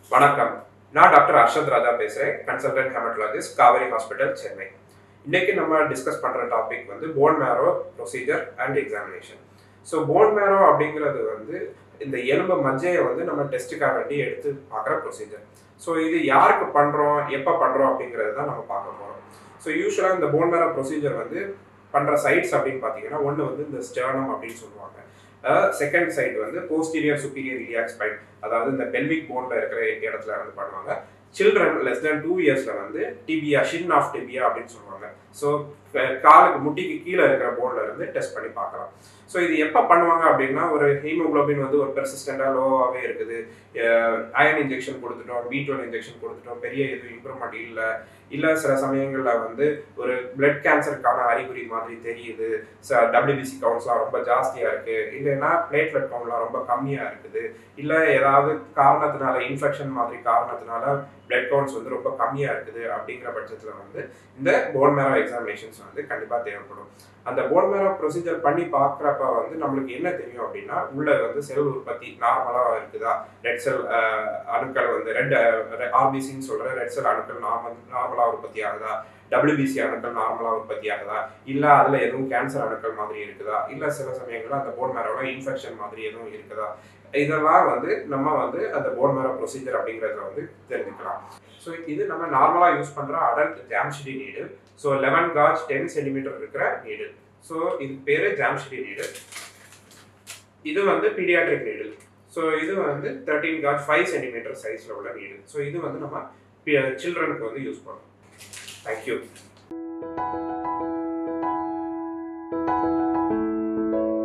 வணக்கம் நான் டாக்டர் அர்ஷத் ராஜா பேசுகிறேன் consultant haematologist Kaveri hospital Chennai இன்னைக்கு நம்ம டிஸ்கஸ் பண்ணுற டாபிக் வந்து bone marrow procedure and examination so bone marrow அப்படிங்கிறது வந்து இந்த எலும்பு மஜ்ஜையை வந்து நம்ம டெஸ்ட்டுக்காக வேண்டி எடுத்து பார்க்குற ப்ரொசீஜர் ஸோ இது யாருக்கு பண்ணுறோம் எப்போ பண்ணுறோம் அப்படிங்கிறது தான் நம்ம பார்க்க போகிறோம் ஸோ யூஸ்வலாக இந்த போன் மேரோ ப்ரொசீஜர் வந்து பண்ணுற சைட்ஸ் அப்படின்னு பார்த்தீங்கன்னா ஒன்று வந்து இந்த ஸ்டர்னம் அப்படின்னு சொல்லுவாங்க செகண்ட் சைடு வந்து போஸ்டீரியர் சுப்பீரியர் இலியாக் ஸ்பைன் அதாவது இந்த பெல்விக் போன்ல இருக்கிற இடத்துல வந்து பண்ணுவாங்க சில்ட்ரன் லெஸ் தென் டூ இயர்ஸ்ல வந்து டிபியா ஷின் ஆஃப் டிபியா அப்படின்னு சொல்லுவாங்க ஸோ காலுக்கு முட்டிக்கு கீழே இருக்கிற போன்ல இருந்து டெஸ்ட் பண்ணி பார்க்கலாம் ஸோ இது எப்போ பண்ணுவாங்க அப்படின்னா ஒரு ஹீமோகுளோபின் வந்து ஒரு பெர்சிஸ்டண்டாக லோவாகவே இருக்குது அயன் இன்ஜெக்ஷன் கொடுத்துட்டோம் பி டுவெல் இன்ஜெக்ஷன் கொடுத்துட்டோம் பெரிய எதுவும் இம்ப்ரூவ்மெண்ட் இல்லை இல்லை சில சமயங்களில் வந்து ஒரு பிளட் கேன்சருக்கான அறிகுறி மாதிரி தெரியுது டபிள்யூபிசி கவுண்ட்ஸ்லாம் ரொம்ப ஜாஸ்தியாக இருக்குது இல்லைன்னா பிளேட்லெட் கவுண்ட்லாம் ரொம்ப கம்மியாக இருக்குது இல்லை ஏதாவது காரணத்தினால இன்ஃபெக்ஷன் மாதிரி காரணத்தினால பிளட் கவுண்ட்ஸ் வந்து ரொம்ப கம்மியாக இருக்குது அப்படிங்கிற பட்சத்தில் வந்து இந்த போன் மேரோ எக்ஸாமினேஷன்ஸ் வந்து கண்டிப்பாக தேவைப்படும் அந்த போன் மேரோ ப்ரொசீஜர் பண்ணி பார்க்குறப்ப வந்து நம்மளுக்கு என்ன தெரியும் அப்படின்னா உள்ள வந்து செல் உற்பத்தி நார்மலாக இருக்குதா ரெட் செல் அணுக்கள் வந்து ரெட் ஆர்பிசின்னு சொல்கிற ரெட் செல் அணுக்கள் நார்மல் நார்மலாக உற்பத்தி ஆகுதா டபிள்யூபிசி அணுக்கள் நார்மலாக உற்பத்தி ஆகுதா இல்லை அதில் எதுவும் கேன்சர் அணுக்கள் மாதிரி இருக்குதா இல்லை சில சமயங்களில் அந்த போன் மேரோவில் இன்ஃபெக்ஷன் மாதிரி எதுவும் இருக்குதா இதெல்லாம் வந்து நம்ம வந்து அந்த போன் மேரோ ப்ரொசீஜர் அப்படிங்கிறதுல வந்து தெரிஞ்சுக்கலாம் ஸோ இது நம்ம நார்மலாக யூஸ் பண்ணுற adult Jamshidi needle so eleven gauge ten centimetre இருக்கிற நீடு ஸோ இது பேர் ஜாம்ஷிடி நீடு இது வந்து பீடியாட்ரிக் நீடு ஸோ இது வந்து தேர்ட்டீன் காஜ் ஃபைவ் சென்டிமீட்டர் சைஸில் உள்ள நீடு ஸோ இது வந்து நம்ம சில்ட்ரனுக்கு வந்து யூஸ் பண்ணுறோம் தேங்க்யூ